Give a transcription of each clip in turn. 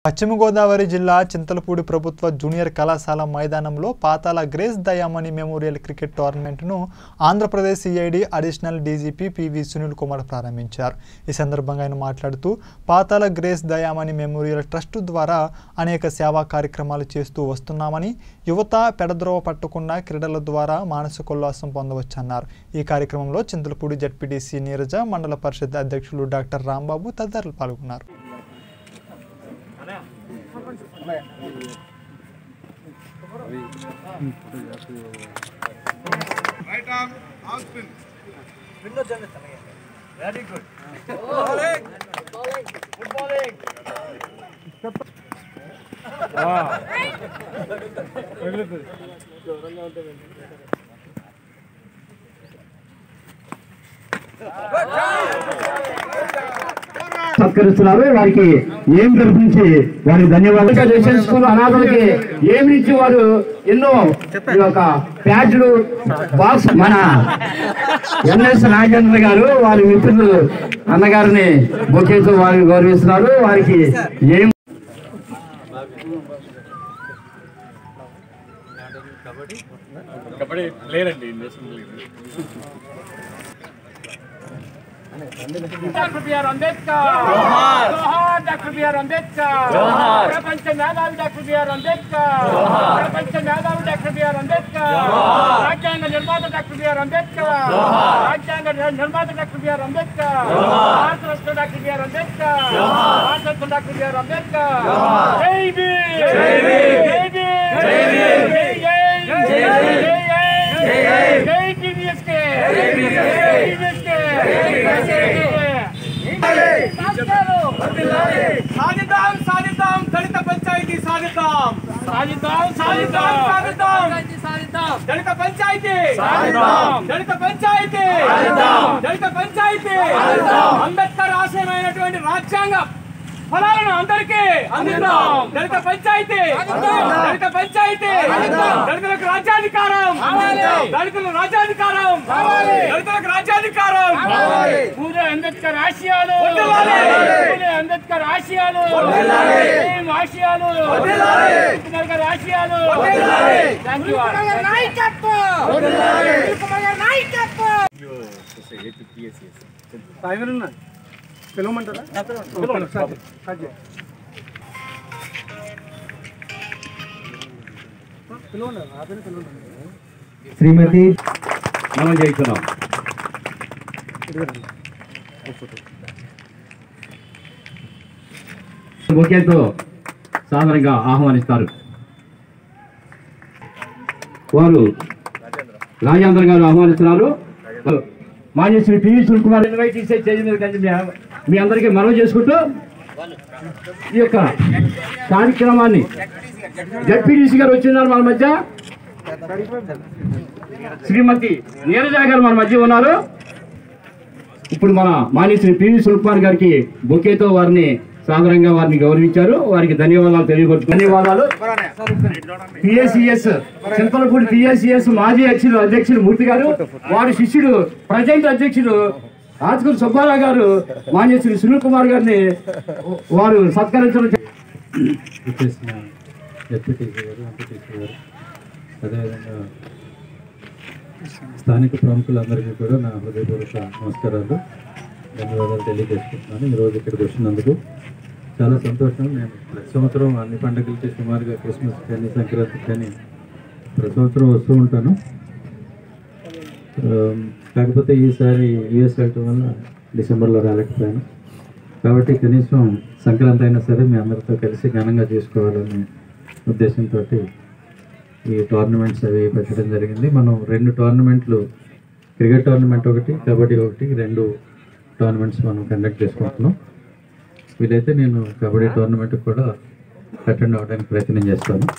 పశ్చిమ గోదావరి జిల్లా చింతలపూడి ప్రభుత్వ జూనియర్ కళాశాల మైదానంలో Pathala Grace Dayamani memorial cricket టోర్నమెంట్ను Andhra Pradesh CID additional DGP PV Sunil Kumar ప్రారంభించారు ఈ సందర్భంగా ఆయన మాట్లాడుతూ Pathala Grace Dayamani memorial trust ద్వారా అనేక సేవా కార్యక్రమాలు చేస్తూ వస్తున్నామని యువత పెడద్రోవ పట్టకుండా క్రీడల ద్వారా మానసికోల్లాసం పొందవచ్చన్నారు ఈ కార్యక్రమంలో చింతలపూడి జడ్పీటీసీ నీరజ మండల పరిషత్ అధ్యక్షులు డాక్టర్ రాంబాబు తదితరులు పాల్గొన్నారు Right arm, arm spin. Very good. Bowling. Good bowling. సత్కరిస్తున్నారు వారికి ఏం తరపు నుంచి వారికి ధన్యవాదాలు రెసిడెన్షియల్ స్కూల్ అనాథలకి ఏమి నుంచి వారు ఎన్నో ఈ యొక్క ప్యాడ్లు బాక్స్ మన ఎన్ఎస్ నాగేంద్ర గారు వారి మిత్రులు అన్నగారిని బొకేతో వారిని గౌరవిస్తున్నారు వారికి ఏం కబడ్డీ లేరండి national league doctor BR Ambedkar జోహార్ జోహార్ డాక్టర్ బిఆర్ అంబేద్కర్ జోహార్ ప్రపంచ మేధావి డాక్టర్ బిఆర్ అంబేద్కర్ జోహార్ ప్రపంచ మేధావి డాక్టర్ బిఆర్ అంబేద్కర్ జోహార్ రాజ్యాంగ నిర్మాత డాక్టర్ బిఆర్ అంబేద్కర్ జోహార్ రాజ్యాంగ నిర్మాత డాక్టర్ బిఆర్ అంబేద్కర్ జోహార్ భారత రాష్ట్ర డాక్టర్ బిఆర్ అంబేద్కర్ జోహార్ భారత రాష్ట్ర డాక్టర్ బిఆర్ అంబేద్కర్ జోహార్ జై భీమ్ జై భీమ్ జై భీమ్ జై భీమ్ జై జై జై జై జై టీవీఎస్కే జై టీవీఎస్కే జై సాధిద్దాం సాధిద్దాం దళిత పంచాయతీ సాధిద్దాం సాధిద్దాం సాధిద్దాం సాధిద్దాం సాధిద్దాం దళిత పంచాయతీ సాధిద్దాం దళిత పంచాయతీ సాధిద్దాం దళిత పంచాయతీ సాధిద్దాం అంబేద్కర్ ఆశయమైనటువంటి రాజ్యాంగ ఫలాలను అందరికీ అందిద్దాం దళిత పంచాయతీ దళిత పంచాయతీ దళితులకు రాజ్యాధికారం దళితులకు రాజ్యాధికారం దళితులకు రాజ్యాధికారం పూజ అంబేద్కర్ ఆశయాలు పూజ అంబేద్కర్ ఆశయాలు ఏం ఆశయాలు అంబేద్కర్ గారి ఆశయాలు థ్యాంక్ యూ శ్రీమతి మనం చేస్తున్నాం బొకేతో సాధారణంగా ఆహ్వానిస్తారు వారు రాజేంద్ర గారు ఆహ్వానిస్తున్నారు మాజీ శ్రీ పివి సుకుమార్ ఇన్వైట్ చేసే స్టేజ్ మీద కంటే మీ- మీ అందరికీ మనవి చేసుకుంటూ ఈ యొక్క కార్యక్రమాన్ని జడ్పీడీసీ గారు వచ్చిన్నారు మన మధ్య శ్రీమతి నీరజ గారు మన మధ్య ఉన్నారు ఇప్పుడు మన మాజీ శ్రీ పివి సుకుమార్ గారికి బొకేతో వారిని సాధారణంగా వారిని గౌరవించారు వారికి ధన్యవాదాలు తెలియబడుతు ధన్యవాదాలు పిఎస్సిఎస్ చింతలపూడి పిఎస్సిఎస్ మాజీ అధ్యక్షులు అధ్యక్షులు మూర్తి గారు వారి శిష్యుడు ప్రజెంట్ అధ్యక్షుడు ఆత్కూరు సుబ్బారావు గారు మాజీ శ్రీ సునీల్ కుమార్ గారిని వారు సత్కరించడం చేసిన డిప్యూటీసీ గారు ఎంపీటీసీ గారు అదేవిధంగా స్థానిక ప్రముఖులందరికీ కూడా నా హృదయపూర్వక నమస్కారాలు ధన్యవాదాలు తెలియజేసుకుంటున్నాను ఈరోజు ఇక్కడికి వచ్చినందుకు చాలా సంతోషం నేను ప్రతి సంవత్సరం అన్ని పండుగలకి సుమారుగా క్రిస్మస్ కానీ సంక్రాంతి కానీ ప్రతి సంవత్సరం వస్తూ ఉంటాను ఆ, కాకపోతే ఈసారి యుఎస్ వెళ్ళటం వల్ల డిసెంబర్లో రాలేకపోయాను కాబట్టి కనీసం సంక్రాంతి అయినా సరే మీ అందరితో కలిసి ఘనంగా చేసుకోవాలనే ఉద్దేశంతో ఈ టోర్నమెంట్స్ అవి పెట్టడం జరిగింది మనం రెండు టోర్నమెంట్లు క్రికెట్ టోర్నమెంట్ ఒకటి కబడ్డీ ఒకటి రెండు టోర్నమెంట్స్ మనం కండక్ట్ చేసుకుంటున్నాం వీలైతే నేను కబడ్డీ టోర్నమెంట్ కూడా అటెండ్ అవ్వడానికి ప్రయత్నం చేస్తాను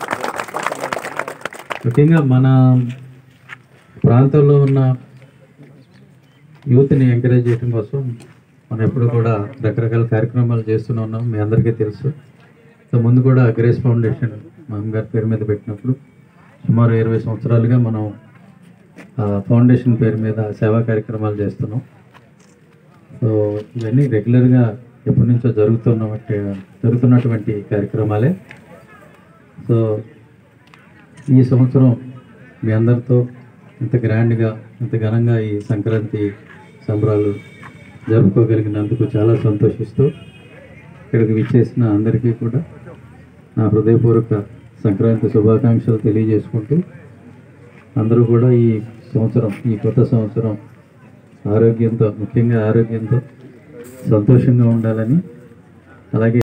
ముఖ్యంగా మన ప్రాంతంలో ఉన్న యూత్ని ఎంకరేజ్ చేయడం కోసం మనం ఎప్పుడు కూడా రకరకాల కార్యక్రమాలు చేస్తూనే ఉన్నాం మీ అందరికీ తెలుసు సో ముందు కూడా గ్రేస్ ఫౌండేషన్ మా అమ్మగారి పేరు మీద పెట్టినప్పుడు సుమారు ఇరవై సంవత్సరాలుగా మనం ఆ, ఫౌండేషన్ పేరు మీద సేవా కార్యక్రమాలు చేస్తున్నాం సో ఇవన్నీ రెగ్యులర్గా ఎప్పటి నుంచో జరుగుతున్న జరుగుతున్నటువంటి కార్యక్రమాలే సో ఈ సంవత్సరం మీ అందరితో ఇంత గ్రాండ్గా ఇంత ఘనంగా ఈ సంక్రాంతి సంబరాలు జరుపుకోగలిగినందుకు చాలా సంతోషిస్తూ ఇక్కడికి విచ్చేసిన అందరికీ కూడా నా హృదయపూర్వక సంక్రాంతి శుభాకాంక్షలు తెలియజేసుకుంటూ అందరూ కూడా ఈ సంవత్సరం ఈ కొత్త సంవత్సరం ఆరోగ్యంతో ముఖ్యంగా ఆరోగ్యంతో సంతోషంగా ఉండాలని అలాగే